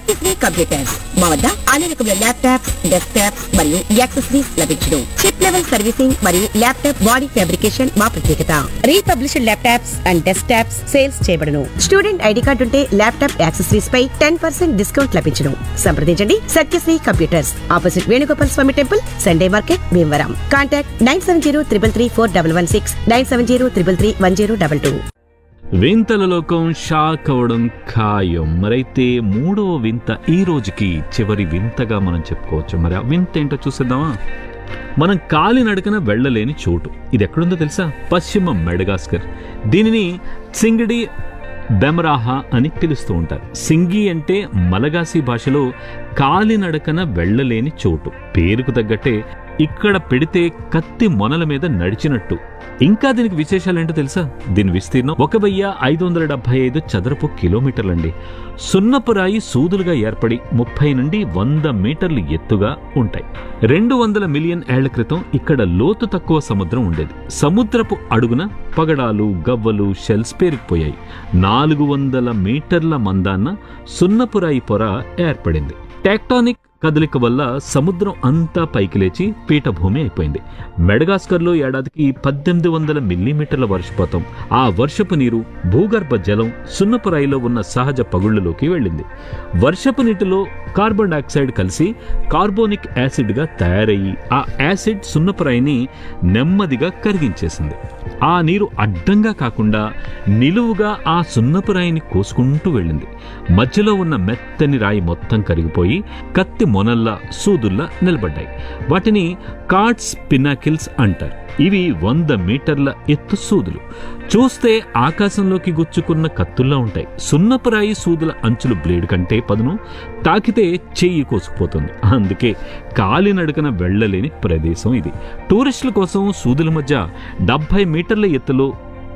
Satyasri computers మా వద్ద అన్ని రకముల ల్యాప్టాప్స్ డెస్క్టాప్స్ మరియు యాక్సెసరీస్ లభించును చిప్ లెవెల్ సర్వీసింగ్ మరియు ల్యాప్టాప్ బాడీ ఫ్యాబ్రికేషన్ మా ప్రత్యేకత republished laptops and desktops sales చేయబడును స్టూడెంట్ ఐడి కార్డు ఉంటే ల్యాప్టాప్ యాక్సెసరీస్ పై టెన్ పర్సెంట్ డిస్కౌంట్ లభించును సంప్రదించండి Satyasri computers opposite Venugopal Swamy temple Sunday market Bhimavaram contact nine seven zero triple three four double one six nine seven zero triple three one zero double two వింతల లోకం shock అవడం ఖాయం మరైతే మూడవ వింత ఈ రోజుకి చివరి వింతగా మనం చెప్పుకోవచ్చు మరి ఆ వింత ఏంటో చూసేద్దామా మనం కాలినడకన వెళ్ళలేని చోటు ఇది ఎక్కడుందో తెలుసా పశ్చిమ మెడగాస్కర్ దీనిని సింగిడి బెమరాహా అని పిలుస్తూ ఉంటారు సింగి అంటే మలగాసి భాషలో కాలినడకన వెళ్ళలేని చోటు పేరుకు తగ్గట్టే ఇక్కడ పెడితే కత్తి మొనల మీద నడిచినట్టు ఇంకా దీనికి విశేషాలేంటో తెలుసా దీని విస్తీర్ణం ఒక వెయ్యి ఐదు వందల డెబ్బై ఐదు చదరపు కిలోమీటర్లండి సున్నపు రాయి సూదులుగా ఏర్పడి ముప్పై నుండి వంద మీటర్లు ఎత్తుగా ఉంటాయి రెండు వందల మిలియన్ ఏళ్ల క్రితం ఇక్కడ లోతు తక్కువ సముద్రం ఉండేది సముద్రపు అడుగున పగడాలు గవ్వలు షెల్స్ పేరుకుపోయాయి నాలుగు వందల మీటర్ల మందాన్న సున్నపు రాయి పొర ఏర్పడింది టెక్టానిక్ కదలిక వల్ల సముద్రం అంతా పైకి లేచి పీఠభూమి అయిపోయింది మెడగాస్కర్లో ఏడాదికి పద్దెనిమిది వందల మిల్లీమీటర్ల వర్షపాతం ఆ వర్షపు నీరు భూగర్భ జలం సున్నపు రాయిలో ఉన్న సహజ పగుళ్లలోకి వెళ్ళింది వర్షపు నీటిలో కార్బన్ డయాక్సైడ్ కలిసి కార్బోనిక్ యాసిడ్గా తయారయ్యి ఆ యాసిడ్ సున్నపు రాయిని నెమ్మదిగా కరిగించేసింది ఆ నీరు అడ్డంగా కాకుండా నిలువుగా ఆ సున్నపు రాయిని కోసుకుంటూ వెళ్ళింది మధ్యలో ఉన్న మెత్తని రాయి మొత్తం కరిగిపోయి కత్తి మొనల్లా సూదుల్లా నిలబడ్డాయి వాటిని కార్డ్స్ పినాకిల్స్ అంటారు ఇవి వంద మీటర్ల ఎత్తు సూదులు చూస్తే ఆకాశంలోకి గుచ్చుకున్న కత్తుల్లా ఉంటాయి సున్నపురాయి సూదుల అంచులు బ్లేడ్ కంటే పదును తాకితే చెయ్యి కోసుకుపోతుంది అందుకే కాలినడకన వెళ్ళలేని ప్రదేశం ఇది టూరిస్టుల కోసం సూదుల మధ్య డెబ్బై మీటర్ల ఎత్తులో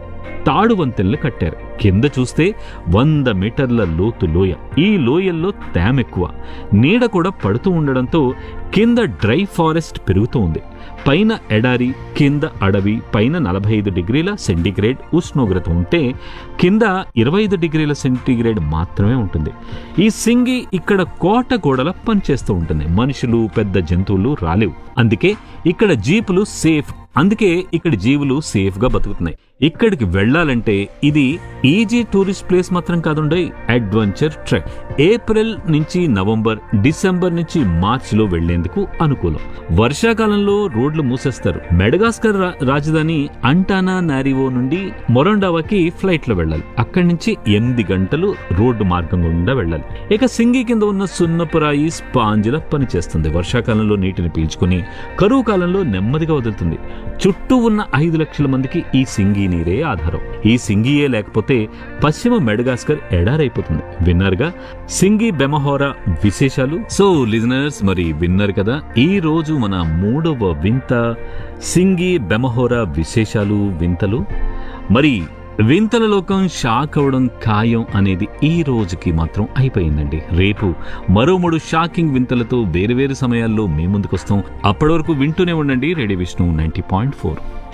తాడు వంతెనలు కట్టారు కింద చూస్తే వంద మీటర్ల లోతు లోయ ఈ లోయల్లో తేమ ఎక్కువ నీడ కూడా పడుతూ ఉండడంతో కింద డ్రై ఫారెస్ట్ పెరుగుతూ ఉంది పైన ఎడారి కింద అడవి పైన నలభై ఐదు డిగ్రీల సెంటీగ్రేడ్ ఉష్ణోగ్రత ఉంటే కింద ఇరవై ఐదు డిగ్రీల సెంటీగ్రేడ్ మాత్రమే ఉంటుంది ఈ సింగి ఇక్కడ కోట గోడల పనిచేస్తూ ఉంటుంది మనుషులు పెద్ద జంతువులు రాలేవు అందుకే ఇక్కడ జీపులు సేఫ్ అందుకే ఇక్కడ జీవులు సేఫ్ గా బతుకుతున్నాయి ఇక్కడికి వెళ్ళాలంటే ఇది ఈజీ టూరిస్ట్ ప్లేస్ మాత్రం కాదుండే అడ్వెంచర్ ట్రెక్ ఏప్రిల్ నుంచి నవంబర్ డిసెంబర్ నుంచి మార్చ్ లో వెళ్లేందుకు అనుకూలం వర్షాకాలంలో రోడ్లు మూసేస్తారు మెడగాస్కర్ రా- రాజధాని అంటానా నారివో నుండి మొరండావాకి ఫ్లైట్ లో వెళ్ళాలి అక్కడి నుంచి ఎనిమిది గంటలు రోడ్డు మార్గం గుండా వెళ్ళాలి ఇక సింగి కింద ఉన్న సున్నపురాయి స్పాంజిలా పనిచేస్తుంది వర్షాకాలంలో నీటిని పీల్చుకుని కరువు కాలంలో నెమ్మదిగా వదులుతుంది చుట్టూ ఉన్న ఐదు లక్షల మందికి ఈ సింగి నీరే ఆధారం ఈ సింగియే లేకపోతే పశ్చిమ మెడగాస్కర్ ఎడారైపోతుంది విన్నారుగా సింగి బెమహోరా విశేషాలు సో లిజనర్స్ మరి విన్నారు కదా ఈ రోజు మన మూడవ వింత సింగి బెమహోరా విశేషాలు వింతలు మరి వింతల లోకం షాక్ అవడం ఖాయం అనేది ఈ రోజుకి మాత్రం అయిపోయిందండి రేపు మరో మూడు షాకింగ్ వింతలతో వేరు వేరు సమయాల్లో మీ ముందుకు వస్తాం అప్పటి వరకు వింటూనే ఉండండి radio Vishnu ninety point four